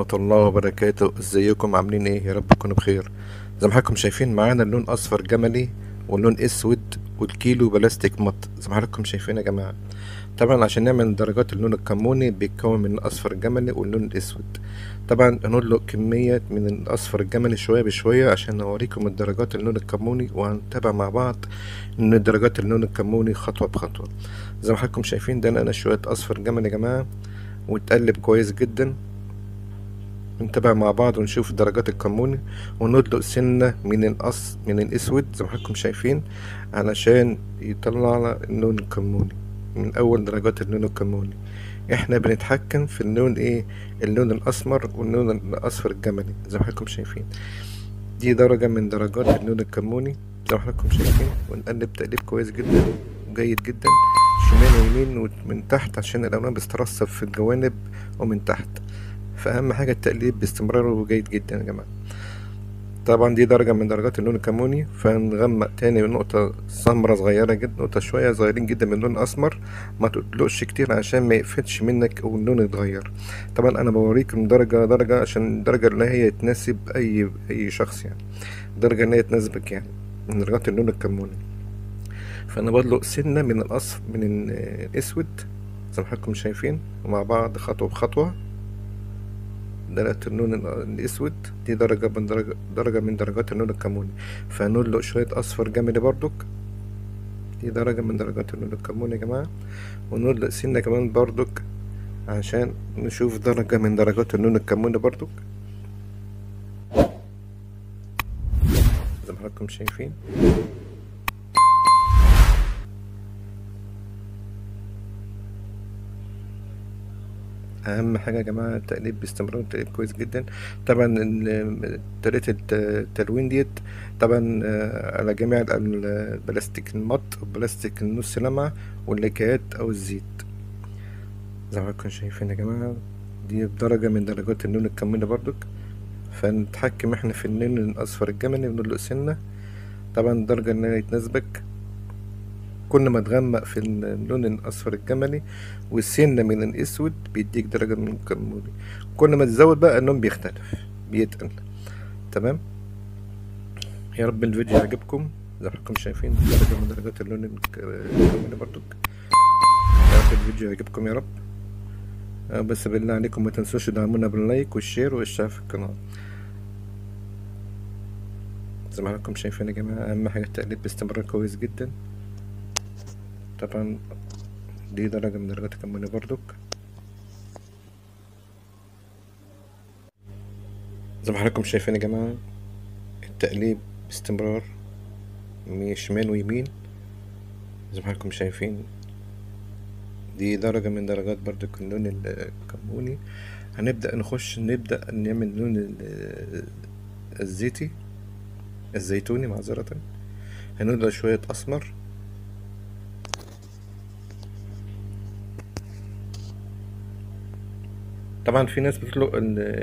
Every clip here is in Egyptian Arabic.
الله وبركاته ازيكم عاملين ايه يا رب تكونوا بخير زي ما حضراتكم شايفين معانا اللون اصفر جملي واللون اسود والكيلو بلاستيك مط زي ما حضراتكم شايفين يا جماعه طبعا عشان نعمل درجات اللون الكموني بيتكون من الاصفر الجملي واللون الاسود طبعا هنطلق كمية من الاصفر الجملي شوية بشوية عشان اوريكم الدرجات اللون الكموني وهنتابع مع بعض من درجات اللون الكموني خطوة بخطوة زي ما حضراتكم شايفين ده انا شوية اصفر جملي يا جماعة وتقلب كويس جدا نتابع مع بعض ونشوف درجات الكموني وندلق سنة من الأص من الأسود زي ما حضراتكم شايفين علشان يطلع اللون الكموني من أول درجات اللون الكموني احنا بنتحكم في اللون ايه اللون الأسمر واللون الأصفر الجملي زي ما حضراتكم شايفين دي درجة من درجات اللون الكموني زي ما حضراتكم شايفين ونقلب تقليب كويس جدا وجيد جدا شمال ويمين ومن تحت عشان الألوان بتترسب في الجوانب ومن تحت فأهم حاجة التقليب باستمرار وجيد جدا يا جماعة طبعا دي درجة من درجات اللون الكموني فنغمق تاني بنقطة سمرة صغيرة جدا نقطة شوية صغيرين جدا من اللون الأسمر ما تطلقش كتير عشان ما يقفلش منك أو اللون يتغير طبعا أنا بوريكم درجة درجة عشان الدرجة اللي هي تناسب أي أي شخص يعني الدرجة اللي هي تناسبك يعني من درجات اللون الكموني فأنا بدلق سنة من الأصف من الأسود زي ما حضراتكم شايفين ومع بعض خطوة بخطوة درجة اللون الأسود دي درجة من درجة, درجة من درجات اللون الكموني فنطلق شوية أصفر جملي بردك دي درجة من درجات اللون الكموني يا جماعة ونطلق سنة كمان بردك عشان نشوف درجة من درجات اللون الكموني بردك زي ما حضراتكم شايفين اهم حاجه يا جماعه التقليب باستمرار التقليب كويس جدا طبعا طريقه التلوين ديت طبعا على جميع البلاستيك المط والبلاستيك النص لمعة واللاكيات او الزيت زي ما حضراتكم شايفين يا جماعه دي بدرجه من درجات اللون الكموني بردك فنتحكم احنا في اللون الاصفر الجملي ونطلق سنه طبعا الدرجه اللي هي تناسبك كل ما تغمق في اللون الأصفر الجملي والسنة من الأسود بيديك درجة من الكموني كل ما تزود بقى اللون بيختلف بيتقل تمام يا رب الفيديو يعجبكم زي ما حضراتكم شايفين درجة من درجات اللون الكموني برضك يا رب الفيديو يعجبكم يا رب بس بالله عليكم ما تنسوش تدعمونا باللايك والشير والاشتراك في القناة زي ما حضراتكم شايفين يا جماعة أهم حاجة التقليب باستمرار كويس جدا طبعا دي درجة من درجات الكموني بردك زي ما حضراتكم شايفين يا جماعة التقليب باستمرار من شمال ويمين زي ما حضراتكم شايفين دي درجة من درجات بردك اللون الكموني هنبدأ نخش نبدأ نعمل اللون الزيتي الزيتوني معذرة هنبدأ شوية أسمر طبعا في ناس بتطلق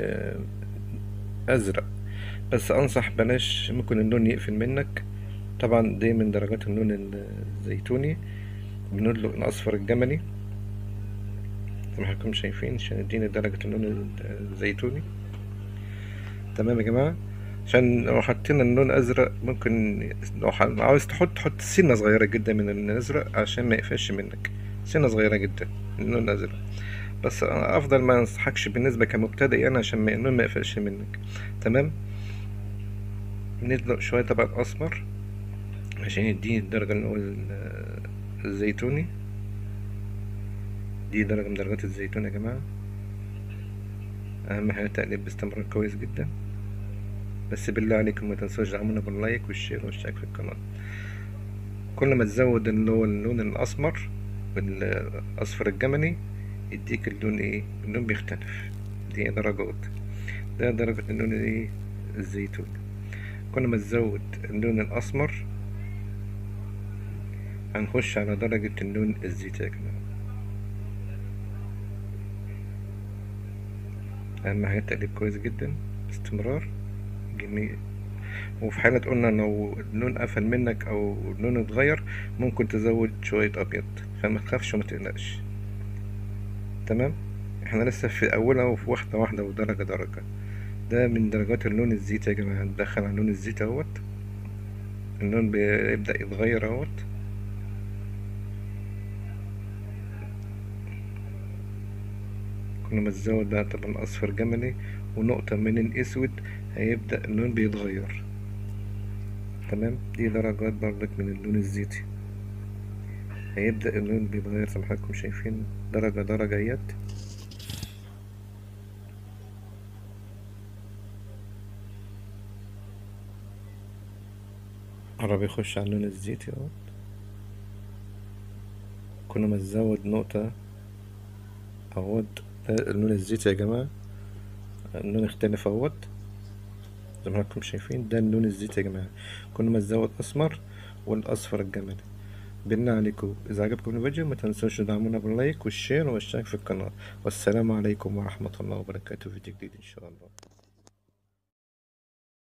الازرق بس انصح بلاش ممكن اللون يقفل منك طبعا دي من درجات اللون الزيتوني بنطلق الاصفر الجملي زي ما حضراتكم شايفين عشان يديني درجة اللون الزيتوني تمام يا جماعة عشان لو حطينا اللون ازرق ممكن لو عاوز تحط حط سنة صغيرة جدا من الازرق عشان ما يقفلش منك سنة صغيرة جدا اللون الازرق بس انا افضل ما انصحكش بالنسبه كمبتدئ يعني عشان ما ما يقفلش منك تمام ندلق شويه طبعا اسمر عشان يديني الدرجه اللي هو الزيتوني دي درجه من درجات الزيتون يا جماعه اهم حاجه التقليب باستمرار كويس جدا بس بالله عليكم ما تنسوش دعمونا باللايك والشير والاشتراك في القناه كل ما تزود اللي هو اللون الاسمر والاصفر الجملي يديك اللون ايه اللون بيختلف دي درجات ده درجة اللون ايه الزيتون كل ما تزود اللون الأسمر هنخش على درجة اللون الزيتي يا جماعة أهم حاجة التقليب كويس جدا باستمرار جميل وفي حالة قلنا لو اللون قفل منك أو اللون اتغير ممكن تزود شوية أبيض فما تخافش وما تقلقش تمام احنا لسه في اولها وفي واحدة واحدة ودرجة درجة ده من درجات اللون الزيتي يا جماعة ندخل على اللون الزيتي اهوت اللون بيبدأ يتغير اهوت كل ما تزود بقى طبعا اصفر جملي ونقطة من الاسود هيبدأ اللون بيتغير تمام دي درجات برضك من اللون الزيتي هيبدأ اللون بيتغير زي ما حضراتكم شايفين درجة درجة اهيت قرب يخش على اللون الزيتي اهوت كل ما تزود نقطة اهوت ده اللون الزيتي يا جماعة اللون اختلف اهوت زي ما حضراتكم شايفين ده اللون الزيتي يا جماعة كل ما تزود اسمر والاصفر الجملي بالله عليكم اذا عجبكم الفيديو ما تنسوش تدعمونا باللايك والشير والاشتراك في القناة والسلام عليكم ورحمة الله وبركاته في فيديو جديد ان شاء الله